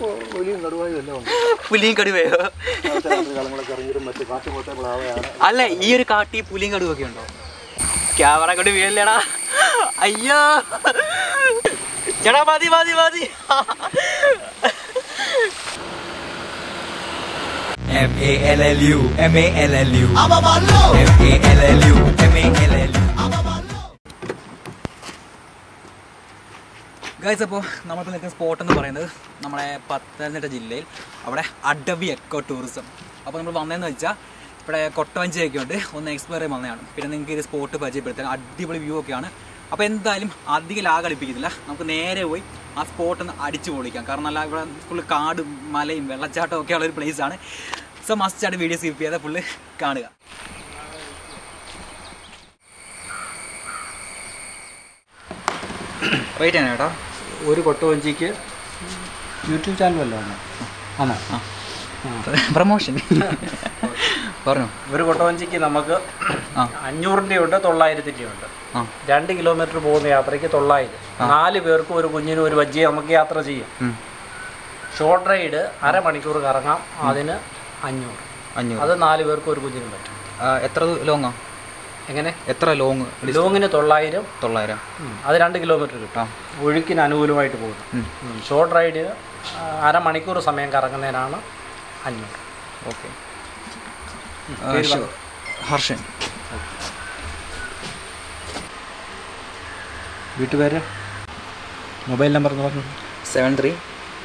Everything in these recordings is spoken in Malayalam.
വലിയും കടുവായും എല്ലാം ഉണ്ട് പുലിയും കടുവയോ രാത്രി കാലങ്ങളൊക്കെ ഇറങ്ങിയും മറ്റു കാട്ടുപോത്തെ പ്ലാവയാണ് അല്ല ഈ ഒരു കാട്ടി പുലിയും കടുവൊക്കെ ഉണ്ടോ ക്യാമറ കൊണ്ട് വീഴല്ലേടാ അയ്യോ ചേട്ടാ മതി മതി മതി M A L L U M A L L U M A L L U M A L L U guys അപ്പോൾ നമ്മളിപ്പോൾ നിൽക്കുന്ന സ്പോട്ട് എന്ന് പറയുന്നത് നമ്മുടെ പത്തനംതിട്ട ജില്ലയിൽ അവിടെ അഡവി എക്കോ ടൂറിസം അപ്പോൾ നമ്മൾ വന്നതെന്ന് വെച്ചാൽ ഇവിടെ കൊട്ടവഞ്ചിയൊക്കെ ഉണ്ട് ഒന്ന് എക്സ്പ്ലോർ ചെയ്യാൻ വന്നതാണ് പിന്നെ നിങ്ങൾക്ക് ഇത് സ്പോട്ട് പരിചയപ്പെടുത്താൻ അടിപൊളി വ്യൂ ഒക്കെയാണ് അപ്പോൾ എന്തായാലും അധികം ലാഗ് കളിപ്പിക്കുന്നില്ല നമുക്ക് നേരെ പോയി ആ സ്പോട്ട് ഒന്ന് അടിച്ചു പൊളിക്കാം കാരണം നല്ല ഇവിടെ ഫുള്ള് കാടും മലയും വെള്ളച്ചാട്ടവും ഒക്കെ ഉള്ള ഒരു place ആണ് സോ മസ്റ്റ് ആയിട്ട് വീഡിയോ സ്കിപ്പ് ചെയ്യാതെ ഫുള്ള് കാണുക റേറ്റ് ആണ് കേട്ടോ ഒരു കൊട്ടവഞ്ചിക്ക് യൂട്യൂബ് ചാനൽ വല്ലതാണ് ആണോ പ്രമോഷൻ പറഞ്ഞു ഒരു കൊട്ടവഞ്ചിക്ക് നമുക്ക് ആ. അഞ്ഞൂറിൻ്റെ ഉണ്ട് തൊള്ളായിരത്തിൻ്റെ ഉണ്ട് ആ രണ്ട് കിലോമീറ്റർ പോകുന്ന യാത്രയ്ക്ക് തൊള്ളായിരം നാല് പേർക്കും ഒരു കുഞ്ഞിനും ഒരു വജ്ജിയെ നമുക്ക് യാത്ര ചെയ്യാം ഉം. ഷോർട്ട് റൈഡ് അരമണിക്കൂർ കറങ്ങാം അതിന് അഞ്ഞൂറ് അഞ്ഞൂറ് അത് നാല് പേർക്കും ഒരു കുഞ്ഞിനും പറ്റും ആ, എത്ര ലോങ്ങാ എങ്ങനെ എത്ര ലോങ് ലോങ്ങിന് തൊള്ളായിരം തൊള്ളായിരം ഉം, അത് രണ്ട് കിലോമീറ്റർ കിട്ടും ഒഴുക്കിന് അനുകൂലമായിട്ട് പോകുന്നു ഉം. ഉം, ഷോർട്ട് റൈഡ് ആ, അരമണിക്കൂർ സമയം കറങ്ങുന്നതിനാണ് അഞ്ഞൂറ് ഓക്കെ പേര് പറ. ഹർഷൻ വീട്ടുപേര് മൊബൈൽ നമ്പർ എന്ന് പറഞ്ഞു സെവൻ ത്രീ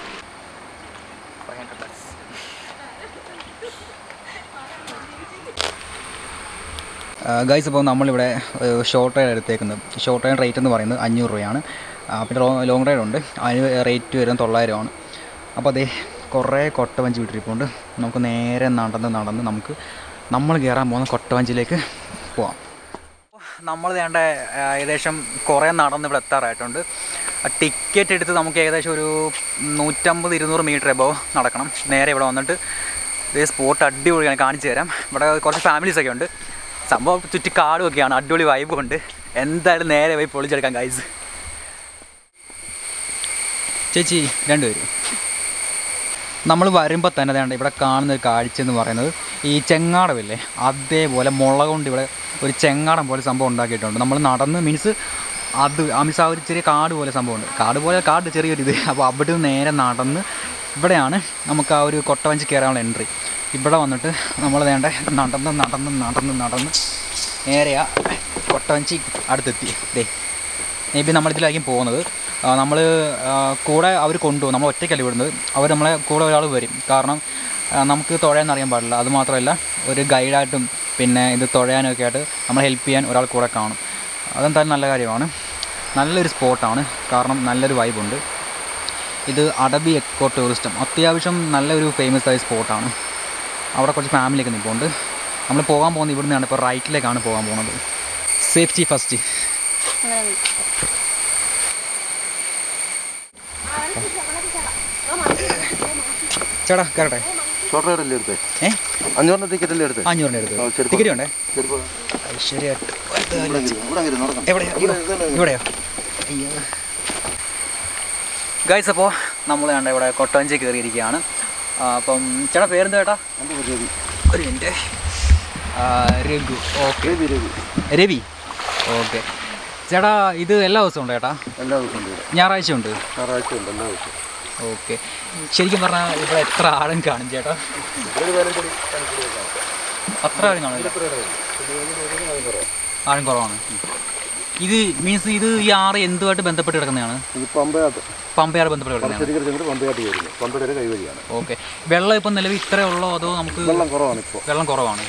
ഗൈസ് ഇപ്പോൾ നമ്മളിവിടെ ഷോർട്ട് റൈഡ് എടുത്തേക്കുന്നത് ഷോർട്ട് റൈഡ് റേറ്റ് എന്ന് പറയുന്നത് അഞ്ഞൂറ് രൂപയാണ് ആ, പിന്നെ ലോ ലോങ് റൈഡ് ഉണ്ട് അതിന് റേറ്റ് വരുന്നത് തൊള്ളായിരമാണ് അപ്പോൾ അതേ കുറേ കൊട്ടവഞ്ചി വിട്ടിരിപ്പുണ്ട് നമുക്ക് നേരെ നടന്ന് നടന്ന് നമുക്ക് നമ്മൾ കയറാൻ പോകുന്ന കൊട്ടവഞ്ചിയിലേക്ക് പോവാം നമ്മൾ വേണ്ട ഏകദേശം കുറേ നടന്ന് ഇവിടെ എത്താറായിട്ടുണ്ട് ടിക്കറ്റ് എടുത്ത് നമുക്ക് ഏകദേശം ഒരു നൂറ്റമ്പത് ഇരുന്നൂറ് മീറ്റർ എബോ നടക്കണം നേരെ ഇവിടെ വന്നിട്ട് ഇത് സ്പോട്ട് അടിപൊളിയാണ് കാണിച്ചു തരാം ഇവിടെ കുറച്ച് ഫാമിലീസൊക്കെ ഉണ്ട് സംഭവം ചുറ്റി കാടും ഒക്കെയാണ് അടിപൊളി വൈബും ഉണ്ട് എന്തായാലും നേരെ പോയി പൊളിച്ചെടുക്കാം ഗൈസ് ചേച്ചി രണ്ടുപേരും നമ്മൾ വരുമ്പോൾ തന്നെ വേണ്ട ഇവിടെ കാണുന്ന ഒരു കാഴ്ച എന്ന് പറയുന്നത് ഈ ചെങ്ങാടമില്ലേ അതേപോലെ മുള കൊണ്ട് ഇവിടെ ഒരു ചെങ്ങാടം പോലെ സംഭവം ഉണ്ടാക്കിയിട്ടുണ്ട് നമ്മൾ നടന്ന് മീൻസ് അത് ആ മീൻസ് ആ ഒരു ചെറിയ കാട് പോലെ സംഭവമുണ്ട് കാട് പോലെ കാട് ചെറിയൊരു ഇത് അപ്പോൾ അവിടെ നിന്ന് നേരെ നടന്ന് ഇവിടെയാണ് നമുക്ക് ആ ഒരു കൊട്ടവഞ്ചി കയറാനുള്ള എൻട്രി ഇവിടെ വന്നിട്ട് നമ്മൾ വേണ്ട നടന്ന് നടന്ന് നടന്ന് നടന്ന് നേരെ ആ കൊട്ടവഞ്ചി അടുത്തെത്തി ദേ മേ ബി നമ്മളിതിലായിരിക്കും പോകുന്നത് നമ്മൾ കൂടെ അവർ കൊണ്ടുപോകും നമ്മൾ ഒറ്റയ്ക്കല്ല വിടുന്നത് അവർ നമ്മളെ കൂടെ ഒരാൾ വരും കാരണം ആ, നമുക്ക് തുഴയാൻ അറിയാൻ പാടില്ല അത് മാത്രമല്ല ഒരു ഗൈഡായിട്ടും പിന്നെ ഇത് തുഴയാനൊക്കെ ആയിട്ട് നമ്മൾ ഹെൽപ്പ് ചെയ്യാൻ ഒരാൾ കൂടെ കാണും അതെന്തായാലും നല്ല കാര്യമാണ് നല്ലൊരു സ്പോട്ടാണ് കാരണം നല്ലൊരു വൈബുണ്ട് ഇത് അടബി എക്കോ ടൂറിസ്റ്റം അത്യാവശ്യം നല്ലൊരു ഫേമസ് ആയ സ്പോട്ടാണ് അവിടെ കുറച്ച് ഫാമിലിയൊക്കെ നിൽപ്പുണ്ട് നമ്മൾ പോകാൻ പോകുന്നത് ഇവിടുന്നാണ് ഇപ്പോൾ റൈറ്റിലേക്കാണ് പോകാൻ പോകുന്നത് സേഫ്റ്റി ഫസ്റ്റ് ചേട്ടാ കയറട്ടെ ഷോർട്ട് റൈഡ് അല്ലേ എടുത്തേ ഏ അഞ്ഞൂറിൻ്റെ ടിക്കറ്റ് അല്ലേ എടുത്തേ അഞ്ഞൂറിൻ്റെ അടുത്ത് ചെരുപ്പ്. ടിക്കറ്റ് ഉണ്ടേ ചെരുപ്പ്. ശരിയായിട്ട് ഇവിടെ ഇരിക്ക്, ഇവിടെ ഇരിക്ക്, നടക്കണം. എവിടെയാ ഇവിടെ, ഇതാണ്. ഇവിടെയോ അയ്യോ ഗൈസ് അപ്പോൾ നമ്മൾ കണ്ട ഇവിടെ കൊട്ടവഞ്ചി കയറിയിരിക്കുകയാണ് ആ, അപ്പം ചേട്ടാ പേരെന്താ ചേട്ടാ എൻ്റെ പേര് രവി. ഒരു മിനിറ്റ് ആ, രഘു ഓക്കെ രവി, രവി. രവി ഓക്കെ ചേട്ടാ ഇത് എല്ലാ ദിവസവും ഉണ്ട് ചേട്ടാ എല്ലാ ദിവസവും ഉണ്ട് ഇവിടെ. ഞായറാഴ്ച ഉണ്ട് ഞായറാഴ്ച ഉണ്ട് എല്ലാ ദിവസവും ഓക്കെ ശരിക്കും പറഞ്ഞാൽ ഇവിടെ എത്ര ആളും കാണും ചേട്ടാ ഇവിടെ ഒരു പതിനഞ്ച് അടി, പതിനഞ്ച് അടി കാണും. അത്ര ആളും കാണില്ല ഇവിടെ ഒരു പതിനഞ്ച് അടി. ഇത് കുറവാ. ആളും കുറവാണ് ഇത് മീൻസ് ഇത് ഈ ആറ് എന്തുമായിട്ട് ബന്ധപ്പെട്ട് കിടക്കുന്നതാണ് ഇത് പമ്പയാട്ട് പമ്പയാറ് ബന്ധപ്പെട്ട് കിടക്കുന്നതാണ് ശരിക്കും ചെന്നിട്ട് പമ്പയാട്ട് കയറുന്നു പമ്പയുടെ ഒരു കൈവഴിയാണ് ഓക്കെ വെള്ളം ഇപ്പം നിലവിൽ ഇത്രേ ഉള്ളോ അതോ നമുക്ക് വെള്ളം കുറവാണ് ഇപ്പോൾ വെള്ളം കുറവാണ്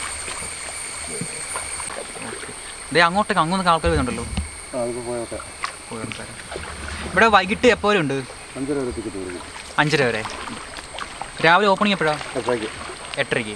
ദേ അങ്ങോട്ടേക്ക് അങ്ങോട്ട് ആൾക്കാർ വരുന്നുണ്ടല്ലോ ആ അതിപ്പോൾ പോയോട്ടെ പോയി ആൾക്കാര്. ഇവിടെ വൈകിട്ട് എപ്പോഴും ഉണ്ട് അഞ്ചര വരെ ടിക്കറ്റ് കൊടുക്കും അഞ്ചര വരെ രാവിലെ ഓപ്പണിംഗ് എപ്പോഴാണ് എത്രയ്ക്ക് എട്ടരയ്ക്ക്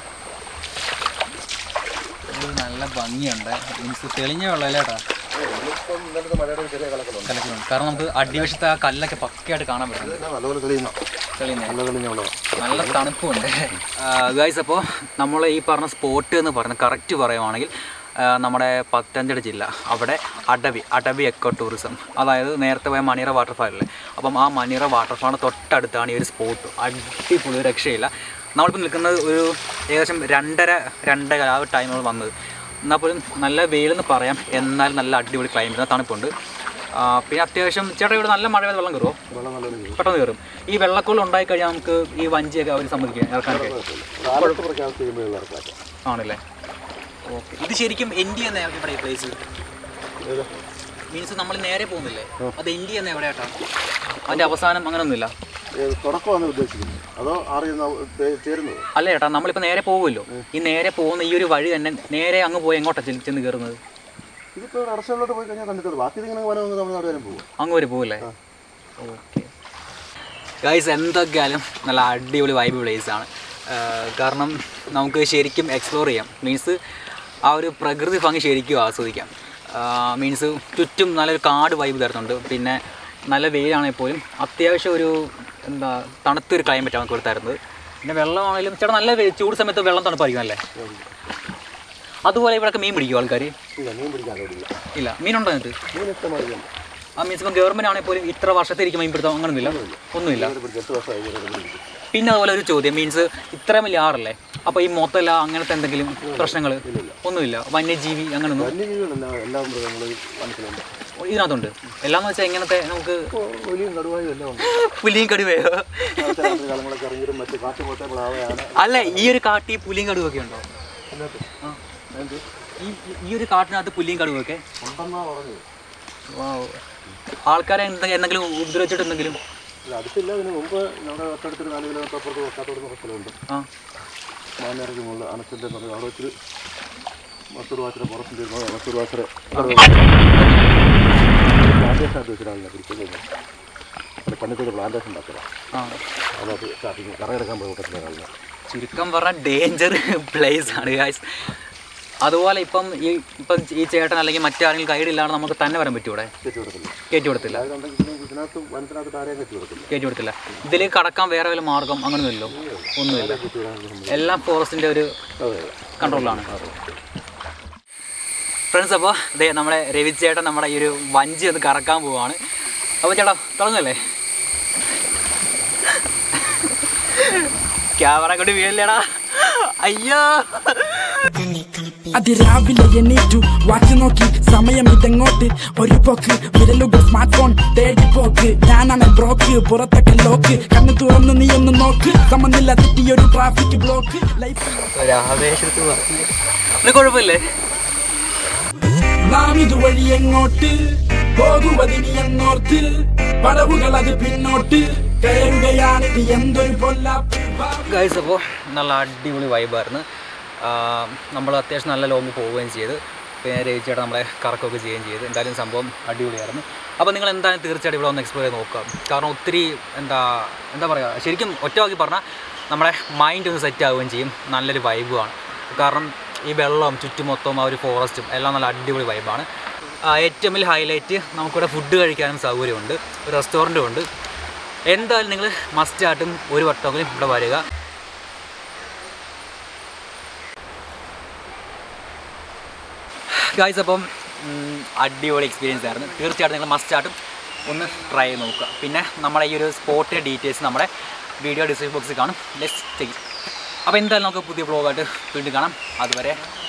ഇത് നല്ല ഭംഗിയുണ്ട് മീൻസ് തെളിഞ്ഞ വെള്ളമല്ലേ ചേട്ടാ ഇപ്പം ഇന്നലത്തെ മഴയുടെ ഒരു ചെറിയ കലക്കലുണ്ട് കലക്കുന്നുണ്ട് കാരണം നമുക്ക് അടിവശത്ത് ആ കല്ലൊക്കെ പക്കയായിട്ട് കാണാൻ പറ്റും ഇത് നല്ലപോലെ തെളിയുന്ന തെളിയുന്നേ നല്ല തെളിഞ്ഞുള്ളതാണ് നല്ല തണുപ്പുണ്ട് ഗൈസ് അപ്പോൾ നമ്മൾ ഈ പറഞ്ഞ സ്പോട്ട് എന്ന് പറയുന്നത് കറക്റ്റ് പറയുവാണെങ്കിൽ ആ, നമ്മുടെ പത്തനംതിട്ട ജില്ല അവിടെ അടവി അടവി എക്കോ ടൂറിസം അതായത് നേരത്തെ പോയ മണിയറ വാട്ടർഫാളില്ലേ അപ്പം ആ മണിയറ വാട്ടർഫാളിന് തൊട്ടടുത്താണ് ഈ ഒരു സ്പോട്ട് അടിപൊളി ഒരു രക്ഷയില്ല നമ്മളിപ്പോൾ നിൽക്കുന്നത് ഒരു ഏകദേശം രണ്ടര രണ്ടര ആ ഒരു ടൈമിൽ വന്നത് എന്നാൽ പോലും നല്ല വെയിലെന്ന് പറയാം എന്നാൽ നല്ല അടിപൊളി ക്ലൈമറ്റ് തണുപ്പുണ്ട് ആ, പിന്നെ അത്യാവശ്യം ചേട്ടാ ഇവിടെ നല്ല മഴ പെയ്ത് വെള്ളം കയറുമോ പെട്ടെന്ന് കയറും ഈ വെള്ളക്കോളം ഉണ്ടായി കഴിഞ്ഞാൽ നമുക്ക് ഈ വഞ്ചിയൊക്കെ അവർ സമ്മതിക്കുക ഇറക്കാനൊക്കെ ആണല്ലേ ഓക്കെ ഇത് ശരിക്കും എൻഡി എന്ന ഇവിടെ പ്ലേസ് മീൻസ് നമ്മൾ നേരെ പോകുന്നില്ലേ അത് എൻഡി എന്ന എവിടെയാട്ടാ അതിന്റെ അവസാനം അങ്ങനൊന്നുമില്ല തുടക്കമാണ് ഉദ്ദേശിക്കുന്നത് അതോ അറിയുന്ന ചേരുന്നത് അല്ല ചേട്ടാ നമ്മളിപ്പോൾ നേരെ പോകുമല്ലോ ഈ നേരെ പോകുന്ന ഈ ഒരു വഴി തന്നെ നേരെ അങ്ങ് പോയി എങ്ങോട്ടാണ് ചെന്ന് ചെന്ന് കയറുന്നത് ഇതിപ്പോൾ അടച്ചുള്ളോട്ട് പോയി കഴിഞ്ഞാൽ കണ്ടിട്ടുള്ളൂ ബാക്കി ഇതിങ്ങനെ വനം തമിഴ്നാട് വരെ പോകും അങ്ങ് വരെ പോകല്ലേ ഓക്കെ ഗൈസ് എന്തൊക്കെയാലും നല്ല അടിപൊളി വൈബ് പ്ലേസ് ആണ് ആഹ് കാരണം നമുക്ക് ശരിക്കും എക്സ്പ്ലോർ ചെയ്യാം മീൻസ് ആ ഒരു പ്രകൃതി ഭംഗി ശരിക്കും ആസ്വദിക്കാം മീൻസ് ചുറ്റും നല്ലൊരു കാട് വൈബ് തരുന്നുണ്ട് പിന്നെ നല്ല വെയിലാണെങ്കിൽ പോലും അത്യാവശ്യം ഒരു എന്താ തണുത്തൊരു ക്ലൈമറ്റ് നമുക്ക് ഇവിടെ തരുന്നത് പിന്നെ വെള്ളമാണെങ്കിലും ചേട്ടാ നല്ല വെ- ചൂട് സമയത്ത് വെള്ളം തണുപ്പായിരിക്കും അല്ലേ അതുപോലെ ഇവിടെയൊക്കെ മീൻ പിടിക്കും ആൾക്കാർ ഇല്ല മീൻ പിടിക്കാൻ കഴിയില്ല ഇല്ല മീനുണ്ടോ അതിനകത്ത് മീൻ ഇഷ്ടമായി ആ മീൻസ് ഇപ്പം ഗവൺമെൻറ് ആണെങ്കിൽ പോലും ഇത്ര വർഷത്തെ ഇരിക്കും മീൻ പിടുത്തം അങ്ങനൊന്നുമില്ല ഒന്നുമില്ല പിടിച്ച് എട്ട് വർഷമായി ഇവരെ ഇവിടെ പിടിക്കും പിന്നെ അതുപോലെ ഒരു ചോദ്യം മീൻസ് ഇത്രയും വലിയ ആറല്ലേ അപ്പോൾ ഈ മൊത്തമല്ല അങ്ങനത്തെ എന്തെങ്കിലും പ്രശ്നങ്ങൾ ഒന്നുമില്ല വന്യജീവി അങ്ങനൊന്നും വന്യജീവികളല്ല എല്ലാ മൃഗങ്ങളും മനസ്സിലുണ്ട് ഇതിനകത്തുണ്ട് എല്ലാം വെച്ചാൽ എങ്ങനത്തെ നമുക്ക് വലിയും കടുവായും എല്ലാം ഉണ്ട് പുലിയും കടുവയോ രാത്രി രാത്രി കാലങ്ങളൊക്കെ ഇറങ്ങിയിട്ടും മറ്റ് കാറ്റ് പോട്ടെ പ്ലാവയാണ് അല്ല ഈ ഒരു കാട്ടി പുലിയും കടുവൊക്കെ ഉണ്ടോ ആ. ഈ ഈ ഒരു കാട്ടിനകത്ത് പുലിയും കടുവൊക്കെ ഉണ്ടെന്നാ പറഞ്ഞത് വാവ്. ആൾക്കാരെ എന്തെങ്കിലും എന്തെങ്കിലും ഉപദ്രവിച്ചിട്ടുണ്ടെങ്കിലും ഇല്ല അടുത്തില്ല ഇതിന് മുമ്പ് നമ്മുടെ തൊട്ടടുത്തൊരു നാല് കിലോമീറ്റർ അപ്പുറത്ത് വക്കാത്തോടുന്ന സ്ഥലമുണ്ട് ആ മാനേരയ്ക്ക് മുകളിൽ അണച്ചിൻ്റെ എന്ന് പറയും അവിടെ വെച്ചിട്ട് മസൂർ വാച്ചര പുറത്തിൻ്റെ മസൂർ വാച്ചര പ്ലാന്റേഷൻ ആയിട്ട് വെച്ചിട്ടാണ് പിടിച്ചത് അവിടെ പണിക്കൊരു പ്ലാന്റേഷൻ ഉണ്ടാക്കുക ആ അതത് സ്റ്റാർട്ടിങ് കറയെടുക്കാൻ പോയി കൂട്ടത്തിലാണ് കളിക്കുന്നത് ചുരുക്കം പറഞ്ഞാൽ ഡേഞ്ചർ പ്ലേസ് ആണ് ഗായ്സ് അതുപോലെ ഇപ്പം ഈ ഇപ്പം ഈ ചേട്ടൻ അല്ലെങ്കിൽ മറ്റാരെങ്കിലും ഗൈഡ് ഇല്ലാതെ നമുക്ക് തന്നെ വരാൻ പറ്റും ഇവിടെ കയറ്റി കൊടുക്കില്ല കയറ്റി കൊടുത്തില്ല അതുണ്ടെങ്കിൽ പിന്നെ ഇതിനകത്ത് വനത്തിനകത്ത് ആരെയും കയറ്റി കൊടുക്കില്ല കയറ്റി കൊടുത്തില്ല ഇതിലേക്ക് കടക്കാൻ വേറെ വല്ല മാർഗം അങ്ങനെയൊന്നുമില്ലോ ഒന്നുമില്ല കയറ്റി വിടാൻ എല്ലാം ഫോറസ്റ്റിൻ്റെ ഒരു അതെ കൺട്രോളിലാണ് ഫ്രണ്ട്സ് അപ്പോൾ ദേ നമ്മുടെ രവി ചേട്ടൻ നമ്മുടെ ഈ ഒരു വഞ്ചി ഒന്ന് കറക്കാൻ പോവാണ് അപ്പോൾ ചേട്ടാ തുടങ്ങല്ലേ ക്യാമറ കൊണ്ട് വീഴല്ലേടാ അയ്യോ അതിരാവിലെ എണീറ്റു വാച്ച് നോക്കി സമയം ഇതെങ്ങോട്ട് ഒരു പോക്ക് വിരലുകൾ സ്മാർട്ട് ഫോൺ തേടി പോക്ക് ഞാനാണ് ബ്രോക്ക് പുറത്തൊക്കെ ലോക്ക് കണ്ണു തുറന്ന് നീ ഒന്ന് നോക്ക് സമനില്ല തെറ്റിയൊരു ട്രാഫിക് ബ്ലോക്ക് ലൈഫ് ഒരു ആവേശത്ത് പറഞ്ഞു ഒരു കുഴപ്പമില്ലേ നാം ഇതുവഴി എങ്ങോട്ട് പോകുവതിനി എന്നോർത്ത് പടവുകൾ അത് പിന്നോട്ട് കയറുകയാണിത് എന്തൊരു പൊല്ലാപ്പ് ഗൈസ് അപ്പോൾ നല്ല അടിപൊളി വൈബായിരുന്നു നമ്മൾ അത്യാവശ്യം നല്ല ലോങ് പോവുകയും ചെയ്ത് പിന്നെ രവിച്ചേട്ടൻ നമ്മളെ കറക്കുകയൊക്കെ ചെയ്യുകയും ചെയ്ത് എന്തായാലും സംഭവം അടിപൊളിയായിരുന്നു അപ്പോൾ നിങ്ങൾ എന്തായാലും തീർച്ചയായിട്ടും ഇവിടെ ഒന്ന് എക്സ്പ്ലോർ ചെയ്ത് നോക്കുക കാരണം ഒത്തിരി എന്താ എന്താ പറയുക ശരിക്കും ഒറ്റവാക്കി പറഞ്ഞാൽ നമ്മുടെ മൈൻഡ് ഒന്ന് സെറ്റ് ആവുകയും ചെയ്യും നല്ലൊരു വൈബുമാണ് കാരണം ഈ വെള്ളം ചുറ്റും മൊത്തം ആ ഒരു ഫോറസ്റ്റും എല്ലാം നല്ല അടിപൊളി വൈബാണ് ഏറ്റവും വലിയ ഹൈലൈറ്റ് നമുക്കിവിടെ ഫുഡ് കഴിക്കാനും സൗകര്യമുണ്ട് ഒരു റെസ്റ്റോറൻറ്റും ഉണ്ട് എന്തായാലും നിങ്ങൾ മസ്റ്റായിട്ടും ഒരു വട്ടമെങ്കിലും ഇവിടെ വരിക ഗായ്സ് അപ്പം ഉം, അടിപൊളി എക്സ്പീരിയൻസ് ആയിരുന്നു തീർച്ചയായിട്ടും നിങ്ങൾ മസ്റ്റായിട്ടും ഒന്ന് ട്രൈ ചെയ്ത് നോക്കുക പിന്നെ നമ്മുടെ ഈ ഒരു സ്പോട്ടിൻ്റെ ഡീറ്റെയിൽസ് നമ്മുടെ വീഡിയോ ഡിസ്ക്രിപ്ഷൻ ബോക്സിൽ കാണും ലെറ്റ്സ് ടേക്ക് അപ്പോൾ എന്തായാലും നമുക്ക് പുതിയ ബ്ലോഗായിട്ട് വീണ്ടും കാണാം അതുവരെ